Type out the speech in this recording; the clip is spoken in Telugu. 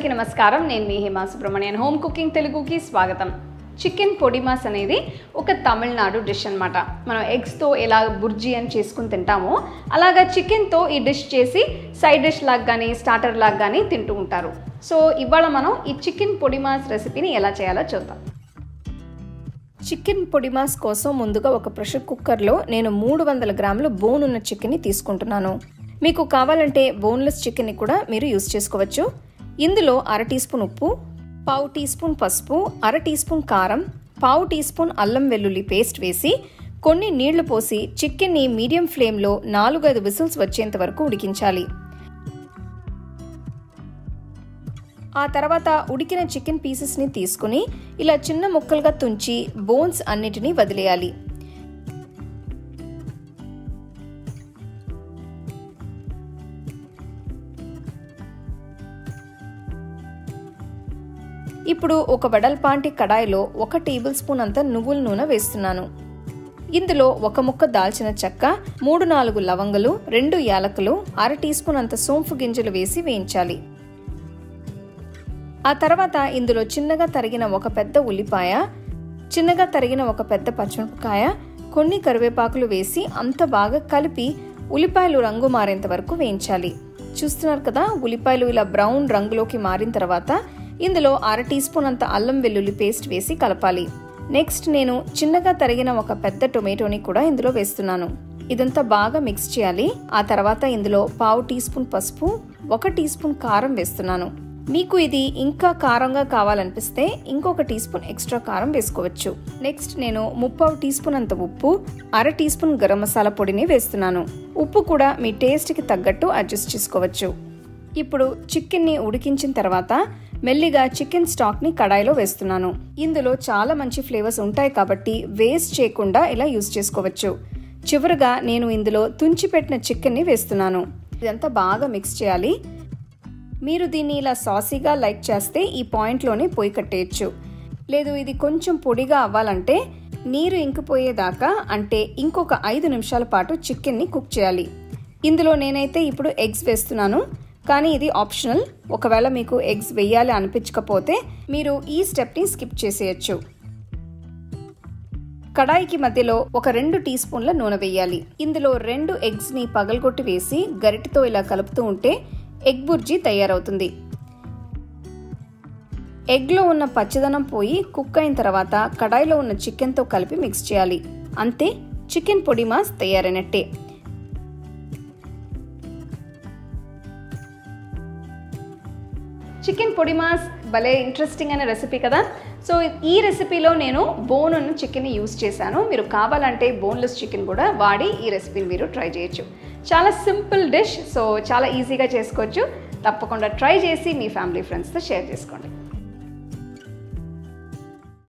అందరికీ నమస్కారం నేను మీ హేమా సుబ్రహ్మణ్యన్ హోమ్ కుకింగ్ తెలుగుకి స్వాగతం చికెన్ పొడిమాస్ అనేది ఒక తమిళనాడు డిష్ అన్నమాట మనం ఎగ్స్తో ఎలా బుర్జీ అని చేసుకుని తింటామో అలాగా చికెన్తో ఈ డిష్ చేసి సైడ్ డిష్ లాగా కానీ స్టార్టర్ లాగా కానీ తింటూ ఉంటారు సో ఇవాళ మనం ఈ చికెన్ పొడిమాస్ రెసిపీని ఎలా చేయాలో చూద్దాం చికెన్ పొడిమాస్ కోసం ముందుగా ఒక ప్రెషర్ కుక్కర్లో నేను మూడు వందల గ్రాములు బోన్ ఉన్న చికెన్ని తీసుకుంటున్నాను మీకు కావాలంటే బోన్లెస్ చికెన్ని కూడా మీరు యూస్ చేసుకోవచ్చు ఇందులో అర టీ స్పూన్ ఉప్పు పావు టీ స్పూన్ పసుపు అర టీ స్పూన్ కారం పావు టీ స్పూన్ అల్లం వెల్లుల్లి పేస్ట్ వేసి కొన్ని నీళ్లు పోసి చికెన్ని మీడియం ఫ్లేమ్లో నాలుగైదు విజిల్స్ వచ్చేంత వరకు ఉడికించాలి ఆ తర్వాత ఉడికిన చికెన్ పీసెస్ని తీసుకుని ఇలా చిన్న ముక్కలుగా తుంచి బోన్స్ అన్నిటినీ వదిలేయాలి ఇప్పుడు ఒక వెడల్పాంటి కడాయిలో ఒక టేబుల్ స్పూన్ అంత నువ్వుల నూనె వేస్తున్నాను ఇందులో ఒక ముక్క దాల్చిన చెక్క మూడు నాలుగు లవంగలు రెండు యాలకులు అర టీ స్పూన్ అంత సోంపు గింజలు వేసి వేయించాలి ఆ తర్వాత ఇందులో చిన్నగా తరిగిన ఒక పెద్ద ఉల్లిపాయ చిన్నగా తరిగిన ఒక పెద్ద పచ్చిమిరపకాయ కొన్ని కరివేపాకులు వేసి అంత బాగా కలిపి ఉల్లిపాయలు రంగు మారేంత వరకు వేయించాలి చూస్తున్నారు కదా ఉల్లిపాయలు ఇలా బ్రౌన్ రంగులోకి మారిన తర్వాత ఇందులో అర టీ స్పూన్ అంత అల్లం వెల్లుల్లి పేస్ట్ వేసి కలపాలి నెక్స్ట్ నేను చిన్నగా తరిగిన ఒక పెద్ద టొమాటోని కూడా ఇందులో వేస్తున్నాను ఇదంతా బాగా మిక్స్ చేయాలి ఆ తర్వాత ఇందులో పావు టీ స్పూన్ పసుపు ఒక టీ స్పూన్ కారం వేస్తున్నాను మీకు ఇది ఇంకా కారంగా కావాలనిపిస్తే ఇంకొక టీ స్పూన్ ఎక్స్ట్రా కారం వేసుకోవచ్చు నెక్స్ట్ నేను ముప్పావు టీ స్పూన్ అంత ఉప్పు అర టీ స్పూన్ గరం మసాలా పొడిని వేస్తున్నాను ఉప్పు కూడా మీ టేస్ట్కి తగ్గట్టు అడ్జస్ట్ చేసుకోవచ్చు ఇప్పుడు చికెన్ని ఉడికించిన తర్వాత మెల్లిగా చికెన్ స్టాక్ని కడాయిలో వేస్తున్నాను ఇందులో చాలా మంచి ఫ్లేవర్స్ ఉంటాయి కాబట్టి వేస్ట్ చేయకుండా ఇలా యూస్ చేసుకోవచ్చు చివరగా నేను ఇందులో తుంచి పెట్టిన చికెన్ని వేస్తున్నాను ఇదంతా బాగా మిక్స్ చేయాలి మీరు దీన్ని ఇలా సాసీగా లైక్ చేస్తే ఈ పాయింట్లోనే పొయ్యి కట్టేయచ్చు లేదు ఇది కొంచెం పొడిగా అవ్వాలంటే నీరు ఇంకిపోయేదాకా అంటే ఇంకొక ఐదు నిమిషాల పాటు చికెన్ని కుక్ చేయాలి ఇందులో నేనైతే ఇప్పుడు ఎగ్స్ వేస్తున్నాను కానీ ఇది ఆప్షనల్ ఒకవేళ మీకు ఎగ్స్ వేయాలి అనిపించకపోతే మీరు ఈ స్టెప్ని స్కిప్ చేసేయచ్చు కడాయికి మధ్యలో ఒక రెండు టీ స్పూన్ల నూనె వేయాలి ఇందులో రెండు ఎగ్స్ని పగలగొట్టి వేసి గరిటతో ఇలా కలుపుతూ ఉంటే ఎగ్ బుర్జీ తయారవుతుంది ఎగ్లో ఉన్న పచ్చదనం పోయి కుక్ అయిన తర్వాత కడాయిలో ఉన్న చికెన్తో కలిపి మిక్స్ చేయాలి అంతే చికెన్ పొడి మాస్ తయారైనట్టే చికెన్ పొడి మాస్ భలే ఇంట్రెస్టింగ్ అయిన రెసిపీ కదా సో ఈ రెసిపీలో నేను బోన్ ఉన్న చికెన్ని యూస్ చేశాను మీరు కావాలంటే బోన్లెస్ చికెన్ కూడా వాడి ఈ రెసిపీని మీరు ట్రై చేయొచ్చు చాలా సింపుల్ డిష్ సో చాలా ఈజీగా చేసుకోవచ్చు తప్పకుండా ట్రై చేసి మీ ఫ్యామిలీ ఫ్రెండ్స్తో షేర్ చేసుకోండి